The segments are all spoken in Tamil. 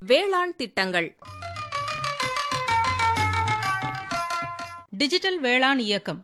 வேளாண் திட்டங்கள் டிஜிட்டல் வேளாண் இயக்கம்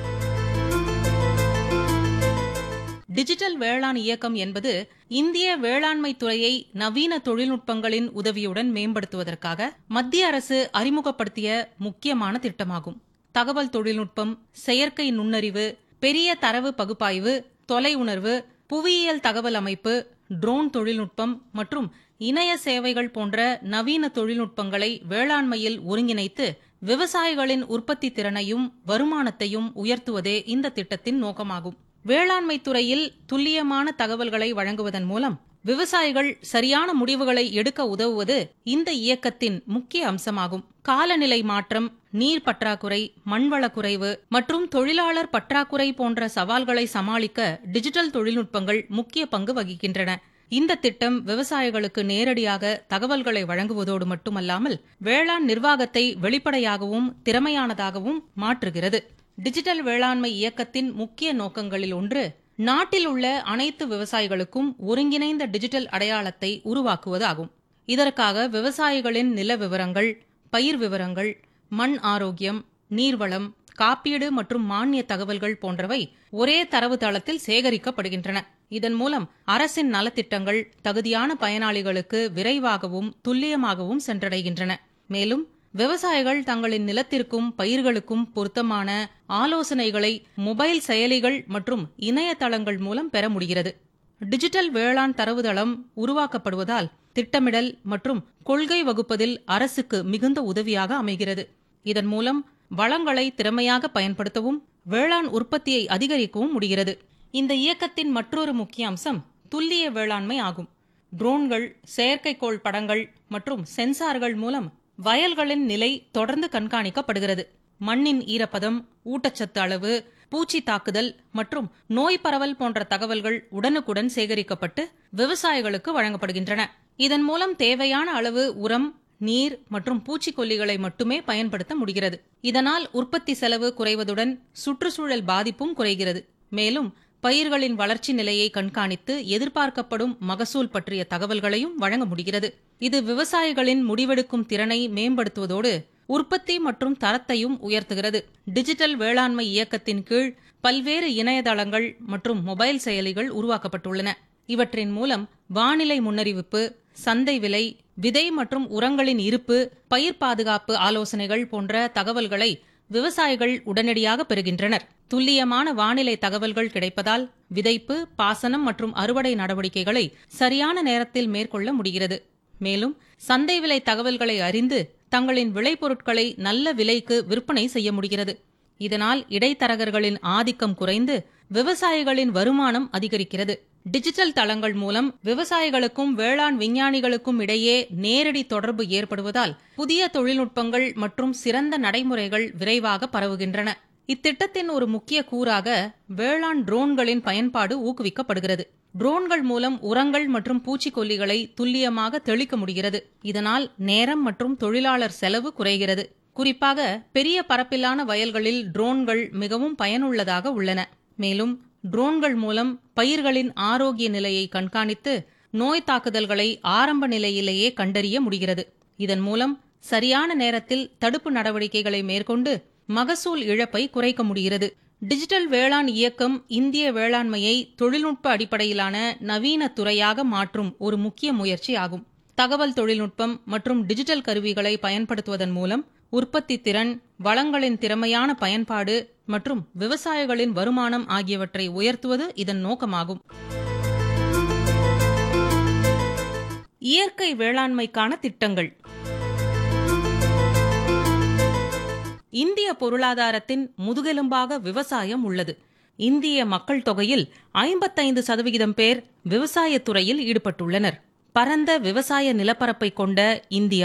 டிஜிட்டல் வேளாண் இயக்கம் என்பது இந்திய வேளாண்மை துறையை நவீன தொழில்நுட்பங்களின் உதவியுடன் மேம்படுத்துவதற்காக மத்திய அரசு அறிமுகப்படுத்திய முக்கியமான திட்டமாகும் தகவல் தொழில்நுட்பம் செயற்கை நுண்ணறிவு பெரிய தரவு பகுப்பாய்வு தொலை உணர்வு புவியியல் தகவல் அமைப்பு ட்ரோன் தொழில்நுட்பம் மற்றும் இணைய சேவைகள் போன்ற நவீன தொழில்நுட்பங்களை வேளாண்மையில் ஒருங்கிணைத்து விவசாயிகளின் உற்பத்தி திறனையும் வருமானத்தையும் உயர்த்துவதே இந்த திட்டத்தின் நோக்கமாகும் வேளாண்மை துறையில் துல்லியமான தகவல்களை வழங்குவதன் மூலம் விவசாயிகள் சரியான முடிவுகளை எடுக்க உதவுவது இந்த இயக்கத்தின் முக்கிய அம்சமாகும் காலநிலை மாற்றம் நீர் பற்றாக்குறை மண்வள குறைவு மற்றும் தொழிலாளர் பற்றாக்குறை போன்ற சவால்களை சமாளிக்க டிஜிட்டல் தொழில்நுட்பங்கள் முக்கிய பங்கு வகிக்கின்றன இந்த திட்டம் விவசாயிகளுக்கு நேரடியாக தகவல்களை வழங்குவதோடு மட்டுமல்லாமல் வேளாண் நிர்வாகத்தை வெளிப்படையாகவும் திறமையானதாகவும் மாற்றுகிறது டிஜிட்டல் வேளாண்மை இயக்கத்தின் முக்கிய நோக்கங்களில் ஒன்று நாட்டில் உள்ள அனைத்து விவசாயிகளுக்கும் ஒருங்கிணைந்த டிஜிட்டல் அடையாளத்தை உருவாக்குவதாகும் இதற்காக விவசாயிகளின் நில விவரங்கள் பயிர் விவரங்கள் மண் ஆரோக்கியம் நீர்வளம் காப்பீடு மற்றும் மானிய தகவல்கள் போன்றவை ஒரே தரவு தளத்தில் சேகரிக்கப்படுகின்றன இதன் மூலம் அரசின் நலத்திட்டங்கள் தகுதியான பயனாளிகளுக்கு விரைவாகவும் துல்லியமாகவும் சென்றடைகின்றன மேலும் விவசாயிகள் தங்களின் நிலத்திற்கும் பயிர்களுக்கும் பொருத்தமான ஆலோசனைகளை மொபைல் செயலிகள் மற்றும் இணையதளங்கள் மூலம் பெற முடிகிறது டிஜிட்டல் வேளாண் தரவுதளம் உருவாக்கப்படுவதால் திட்டமிடல் மற்றும் கொள்கை வகுப்பதில் அரசுக்கு மிகுந்த உதவியாக அமைகிறது இதன் மூலம் வளங்களை திறமையாக பயன்படுத்தவும் வேளாண் உற்பத்தியை அதிகரிக்கவும் முடிகிறது இந்த இயக்கத்தின் மற்றொரு முக்கிய அம்சம் துல்லிய வேளாண்மை ஆகும் ட்ரோன்கள் செயற்கைக்கோள் படங்கள் மற்றும் சென்சார்கள் மூலம் வயல்களின் நிலை தொடர்ந்து கண்காணிக்கப்படுகிறது மண்ணின் ஈரப்பதம் ஊட்டச்சத்து அளவு பூச்சி தாக்குதல் மற்றும் நோய் பரவல் போன்ற தகவல்கள் உடனுக்குடன் சேகரிக்கப்பட்டு விவசாயிகளுக்கு வழங்கப்படுகின்றன இதன் மூலம் தேவையான அளவு உரம் நீர் மற்றும் பூச்சிக்கொல்லிகளை மட்டுமே பயன்படுத்த முடிகிறது இதனால் உற்பத்தி செலவு குறைவதுடன் சுற்றுச்சூழல் பாதிப்பும் குறைகிறது மேலும் பயிர்களின் வளர்ச்சி நிலையை கண்காணித்து எதிர்பார்க்கப்படும் மகசூல் பற்றிய தகவல்களையும் வழங்க முடிகிறது இது விவசாயிகளின் முடிவெடுக்கும் திறனை மேம்படுத்துவதோடு உற்பத்தி மற்றும் தரத்தையும் உயர்த்துகிறது டிஜிட்டல் வேளாண்மை இயக்கத்தின் கீழ் பல்வேறு இணையதளங்கள் மற்றும் மொபைல் செயலிகள் உருவாக்கப்பட்டுள்ளன இவற்றின் மூலம் வானிலை முன்னறிவிப்பு சந்தை விலை விதை மற்றும் உரங்களின் இருப்பு பயிர் பாதுகாப்பு ஆலோசனைகள் போன்ற தகவல்களை விவசாயிகள் உடனடியாக பெறுகின்றனர் துல்லியமான வானிலை தகவல்கள் கிடைப்பதால் விதைப்பு பாசனம் மற்றும் அறுவடை நடவடிக்கைகளை சரியான நேரத்தில் மேற்கொள்ள முடிகிறது மேலும் சந்தை விலை தகவல்களை அறிந்து தங்களின் விளைபொருட்களை நல்ல விலைக்கு விற்பனை செய்ய முடிகிறது இதனால் இடைத்தரகர்களின் ஆதிக்கம் குறைந்து விவசாயிகளின் வருமானம் அதிகரிக்கிறது டிஜிட்டல் தளங்கள் மூலம் விவசாயிகளுக்கும் வேளாண் விஞ்ஞானிகளுக்கும் இடையே நேரடி தொடர்பு ஏற்படுவதால் புதிய தொழில்நுட்பங்கள் மற்றும் சிறந்த நடைமுறைகள் விரைவாக பரவுகின்றன இத்திட்டத்தின் ஒரு முக்கிய கூறாக வேளாண் ட்ரோன்களின் பயன்பாடு ஊக்குவிக்கப்படுகிறது ட்ரோன்கள் மூலம் உரங்கள் மற்றும் பூச்சிக்கொல்லிகளை துல்லியமாக தெளிக்க முடிகிறது இதனால் நேரம் மற்றும் தொழிலாளர் செலவு குறைகிறது குறிப்பாக பெரிய பரப்பிலான வயல்களில் ட்ரோன்கள் மிகவும் பயனுள்ளதாக உள்ளன மேலும் ட்ரோன்கள் மூலம் பயிர்களின் ஆரோக்கிய நிலையை கண்காணித்து நோய் தாக்குதல்களை ஆரம்ப நிலையிலேயே கண்டறிய முடிகிறது இதன் மூலம் சரியான நேரத்தில் தடுப்பு நடவடிக்கைகளை மேற்கொண்டு மகசூல் இழப்பை குறைக்க முடிகிறது டிஜிட்டல் வேளாண் இயக்கம் இந்திய வேளாண்மையை தொழில்நுட்ப அடிப்படையிலான நவீன துறையாக மாற்றும் ஒரு முக்கிய முயற்சி ஆகும் தகவல் தொழில்நுட்பம் மற்றும் டிஜிட்டல் கருவிகளை பயன்படுத்துவதன் மூலம் உற்பத்தி திறன் வளங்களின் திறமையான பயன்பாடு மற்றும் விவசாயிகளின் வருமானம் ஆகியவற்றை உயர்த்துவது இதன் நோக்கமாகும் இயற்கை வேளாண்மைக்கான திட்டங்கள் இந்திய பொருளாதாரத்தின் முதுகெலும்பாக விவசாயம் உள்ளது இந்திய மக்கள் தொகையில் ஐம்பத்தைந்து சதவிகிதம் பேர் விவசாயத் துறையில் ஈடுபட்டுள்ளனர் பரந்த விவசாய நிலப்பரப்பை கொண்ட இந்தியா